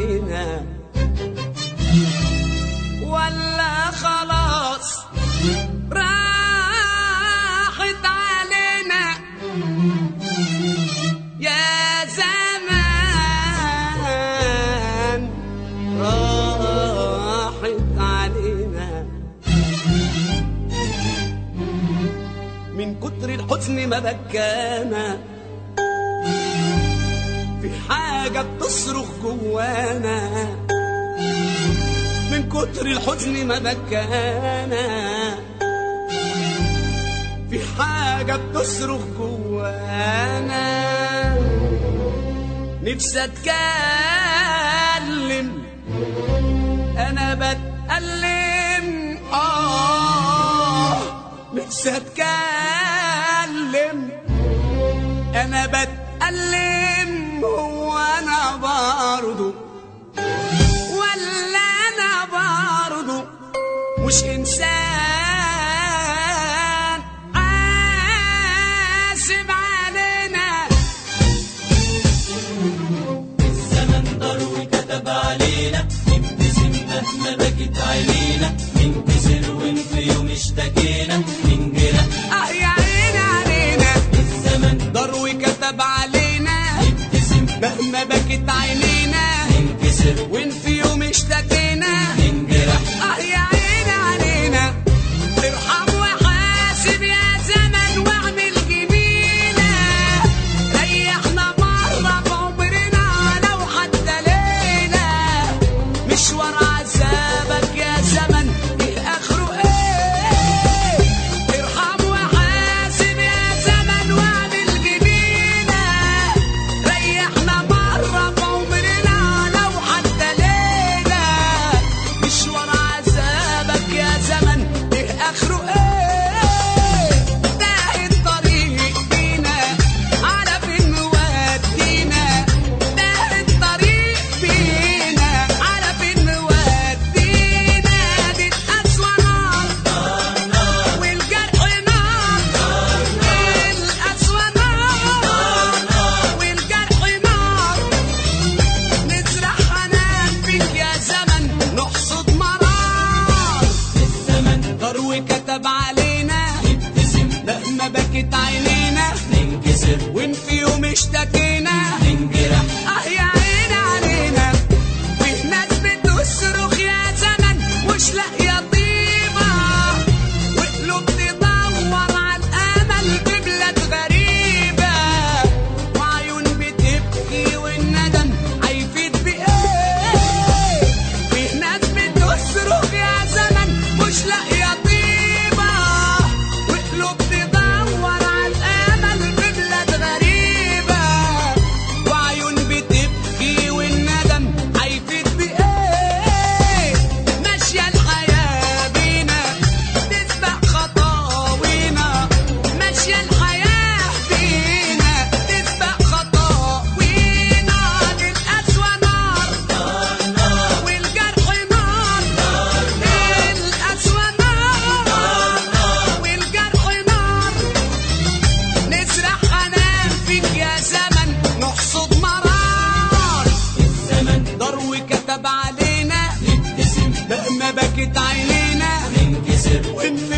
علينا ولا خلاص راحت علينا يا زمان راحت علينا من كتر الحزن ما بكانا في حاجة بتصرخ جوانا من كتر الحزن ما بكانا في حاجة بتصرخ جوانا نفسي اتكلم انا بتألم اه نفسي اتكلم انا بتألم هو انا برضه ولا انا برضه مش انسان عاسب علينا الزمن ضر وكتب علينا نبتسم مهما بكت عينينا ننكسر وان في يوم اشتكينا ننجرح اه يا عيني علينا الزمن ضر كتب علينا نبتسم مهما بكت عينينا ننكسر وان في يوم اشتكينا ننجرح اه يا عيني علينا ارحم وحاسب يا زمن واعمل جميلة ريحنا مرة بعمرنا لو حتى ليلة مشوار عذابك يا زمن ايه اخره ايه ارحم وحاسب يا زمن واعمل جميلة ريحنا مرة بعمرنا لو حتى ليلة مشوار عذابك يا زمن ايه اخره ايه ده الطريق بينا على فين مودينا ده الطريق بينا على فين مودينا دي القسوة نار والجرح نار القسوة نار والجرح نار نزرع حنان فيك يا زمن نحصد مرار الزمن ضرو كتب علينا نبتسم مهما بكت عينينا ننكسر وان في يوم اشتكينا ننجرح اه يا عيني علينا في ناس بتصرخ يا زمن مش لاقيه طيبه وقلوب تدور على الامل ببلاد غريبه وعيون بتبكي والندم هيفيد بايه في ناس بتصرخ يا زمن مش لاقيه طيبه وقلوب تدور على الامل ببلاد غريبه وعيون بتبكي والندم هيفيد بايه ماشيه الحياه بينا تسبق خطاوينا ماشيه الحياه بينا تسبق خطاوينا دي القسوه نار والجرح نار القسوه نار والجرح نار نزرع حنان فيك يا زمن نحصد مرار الزمن ضرو كتب علينا نبتسم مهما بكت عينينا ننكسر وان